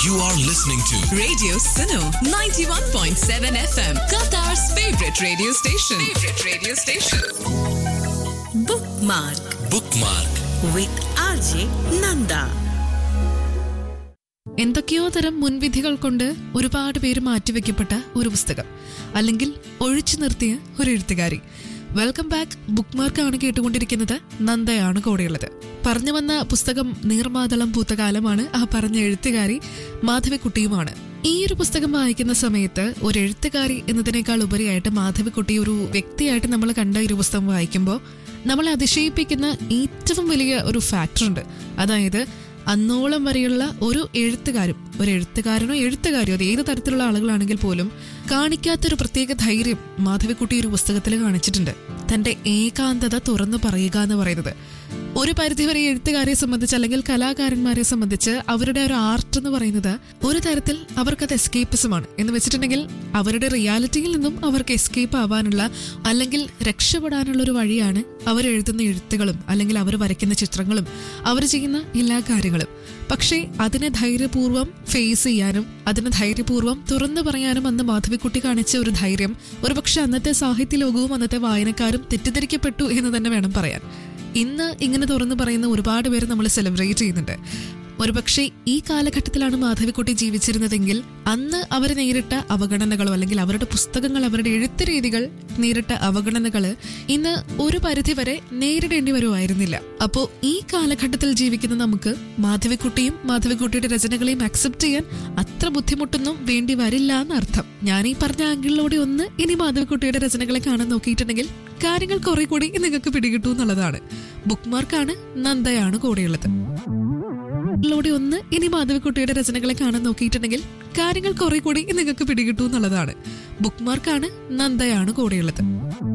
You are listening to Radio Sino 91.7 FM, Qatar's favorite radio station. Favorite radio station. Bookmark Bookmark. with RJ Nanda. എന്തൊക്കെയോ തരം മുൻവിധികൾ കൊണ്ട് ഒരുപാട് പേര് മാറ്റിവെക്കപ്പെട്ട ഒരു പുസ്തകം അല്ലെങ്കിൽ ഒഴിച്ചു നിർത്തിയ ഒരു എഴുത്തുകാരി വെൽക്കം ബാക്ക് ബുക്ക് മാർക്കാണ് കേട്ടുകൊണ്ടിരിക്കുന്നത് നന്ദയാണ് കൂടെയുള്ളത് പറഞ്ഞു വന്ന പുസ്തകം നീർമാതളം പൂത്ത കാലമാണ് ആ പറഞ്ഞ എഴുത്തുകാരി മാധവിക്കുട്ടിയുമാണ് ഈ ഒരു പുസ്തകം വായിക്കുന്ന സമയത്ത് ഒരു എഴുത്തുകാരി എന്നതിനേക്കാൾ ഉപരിയായിട്ട് മാധവിക്കുട്ടി ഒരു വ്യക്തിയായിട്ട് നമ്മൾ കണ്ട ഈ ഒരു പുസ്തകം വായിക്കുമ്പോൾ നമ്മളെ അതിശയിപ്പിക്കുന്ന ഏറ്റവും വലിയ ഒരു ഫാക്ടർ ഉണ്ട് അതായത് അന്നോളം വരെയുള്ള ഒരു എഴുത്തുകാരും ഒരു എഴുത്തുകാരനോ എഴുത്തുകാരിയോ അത് ഏത് തരത്തിലുള്ള ആളുകളാണെങ്കിൽ പോലും കാണിക്കാത്തൊരു പ്രത്യേക ധൈര്യം മാധവിക്കുട്ടി ഒരു പുസ്തകത്തിൽ കാണിച്ചിട്ടുണ്ട് തന്റെ ഏകാന്തത തുറന്നു പറയുക എന്ന് പറയുന്നത് ഒരു പരിധിവരെ എഴുത്തുകാരെ സംബന്ധിച്ച് അല്ലെങ്കിൽ കലാകാരന്മാരെ സംബന്ധിച്ച് അവരുടെ ഒരു ആർട്ട് എന്ന് പറയുന്നത് ഒരു തരത്തിൽ അവർക്കത് എസ്കേപ്പിസമാണ് എന്ന് വെച്ചിട്ടുണ്ടെങ്കിൽ അവരുടെ റിയാലിറ്റിയിൽ നിന്നും അവർക്ക് എസ്കേപ്പ് ആവാനുള്ള അല്ലെങ്കിൽ രക്ഷപ്പെടാനുള്ള ഒരു വഴിയാണ് അവർ എഴുതുന്ന എഴുത്തുകളും അല്ലെങ്കിൽ അവർ വരയ്ക്കുന്ന ചിത്രങ്ങളും അവർ ചെയ്യുന്ന എല്ലാ കാര്യങ്ങളും പക്ഷേ അതിനെ ധൈര്യപൂർവ്വം ഫേസ് ചെയ്യാനും അതിനെ ധൈര്യപൂർവ്വം തുറന്നു പറയാനും അന്ന് മാധവിക്കുട്ടി കാണിച്ച ഒരു ധൈര്യം ഒരുപക്ഷെ അന്നത്തെ സാഹിത്യ ലോകവും അന്നത്തെ വായനക്കാരും തെറ്റിദ്ധരിക്കപ്പെട്ടു എന്ന് തന്നെ വേണം പറയാൻ ഇന്ന് ഇങ്ങനെ തുറന്നു പറയുന്ന ഒരുപാട് പേര് നമ്മൾ സെലിബ്രേറ്റ് ചെയ്യുന്നുണ്ട് ഒരുപക്ഷെ ഈ കാലഘട്ടത്തിലാണ് മാധവിക്കുട്ടി ജീവിച്ചിരുന്നതെങ്കിൽ അന്ന് അവർ നേരിട്ട അവഗണനകളോ അല്ലെങ്കിൽ അവരുടെ പുസ്തകങ്ങൾ അവരുടെ എഴുത്ത് രീതികൾ നേരിട്ട അവഗണനകൾ ഇന്ന് ഒരു പരിധിവരെ നേരിടേണ്ടി വരുമായിരുന്നില്ല അപ്പോ ഈ കാലഘട്ടത്തിൽ ജീവിക്കുന്ന നമുക്ക് മാധവിക്കുട്ടിയും മാധവിക്കുട്ടിയുടെ രചനകളെയും അക്സെപ്റ്റ് ചെയ്യാൻ അത്ര ബുദ്ധിമുട്ടൊന്നും വേണ്ടി വരില്ല എന്നർത്ഥം ഞാൻ ഈ പറഞ്ഞ ആംഗിളിലൂടെ ഒന്ന് ഇനി മാധവിക്കുട്ടിയുടെ രചനകളെ കാണാൻ നോക്കിയിട്ടുണ്ടെങ്കിൽ കാര്യങ്ങൾ കുറെ കൂടി നിങ്ങൾക്ക് പിടികിട്ടൂ എന്നുള്ളതാണ് ബുക്ക് മാർക്കാണ് നന്ദയാണ് കൂടെയുള്ളത് ിലൂടെ ഒന്ന് ഇനി മാധവിക്കുട്ടിയുടെ രചനകളെ കാണാൻ നോക്കിയിട്ടുണ്ടെങ്കിൽ കാര്യങ്ങൾ കുറെ കൂടി നിങ്ങൾക്ക് പിടികിട്ടൂ എന്നുള്ളതാണ് ബുക്ക് മാർക്കാണ് നന്ദയാണ് കൂടെയുള്ളത്